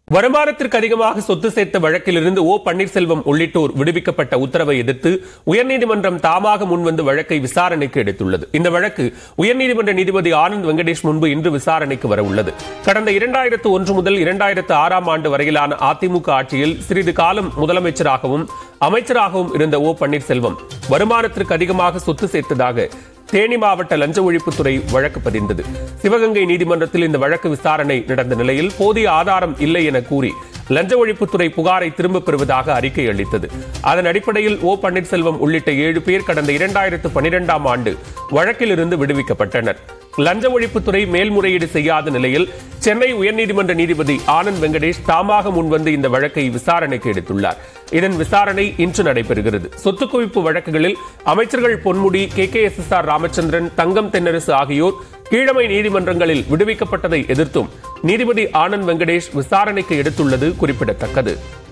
வருமானத்திற்கு அதிகமாக சொத்து சேர்த்த வழக்கிலிருந்து ஓ பன்னீர்செல்வம் உள்ளிட்டோர் விடுவிக்கப்பட்ட உத்தரவை எதிர்த்து உயர்நீதிமன்றம் தாமாக முன்வந்து வழக்கை விசாரணைக்கு எடுத்துள்ளது இந்த வழக்கு உயர்நீதிமன்ற நீதிபதி ஆனந்த் வெங்கடேஷ் முன்பு இன்று விசாரணைக்கு வர உள்ளது கடந்த இரண்டாயிரத்து ஒன்று முதல் இரண்டாயிரத்து ஆறாம் ஆண்டு வரையிலான அதிமுக ஆட்சியில் சிறிது காலம் முதலமைச்சராகவும் அமைச்சராகவும் இருந்த ஓ பன்னீர்செல்வம் வருமானத்திற்கு அதிகமாக சொத்து சேர்த்ததாக தேனி மாவட்ட லஞ்ச ஒழிப்புத்துறை வழக்கு பதிந்தது சிவகங்கை நீதிமன்றத்தில் இந்த வழக்கு விசாரணை நடந்த நிலையில் போதிய ஆதாரம் இல்லை என கூறி லஞ்ச ஒழிப்புத்துறை புகாரை திரும்பப் பெறுவதாக அறிக்கை அளித்தது அதன் அடிப்படையில் ஓ பன்னீர்செல்வம் உள்ளிட்ட ஏழு பேர் கடந்த இரண்டாயிரத்து பனிரெண்டாம் ஆண்டு வழக்கிலிருந்து விடுவிக்கப்பட்டனர் லஞ்ச ஒழிப்புத்துறை மேல்முறையீடு செய்யாத நிலையில் சென்னை உயர்நீதிமன்ற நீதிபதி ஆனந்த் வெங்கடேஷ் தாமாக முன்வந்து இந்த வழக்கை விசாரணைக்கு எடுத்துள்ளார் இதன் விசாரணை இன்று நடைபெறுகிறது சொத்து குவிப்பு வழக்குகளில் அமைச்சர்கள் Ponmudi K K S S R Ramachandran Thangam Thennarasu ஆகியோர் கீழமை நீதிமன்றங்களில் விடுவிக்கப்பட்டதை எதிர்த்தும் நீதிபதி ஆனந்த் வெங்கடேஷ் விசாரணைக்கு எடுத்துள்ளது குறிப்பிடத்தக்கது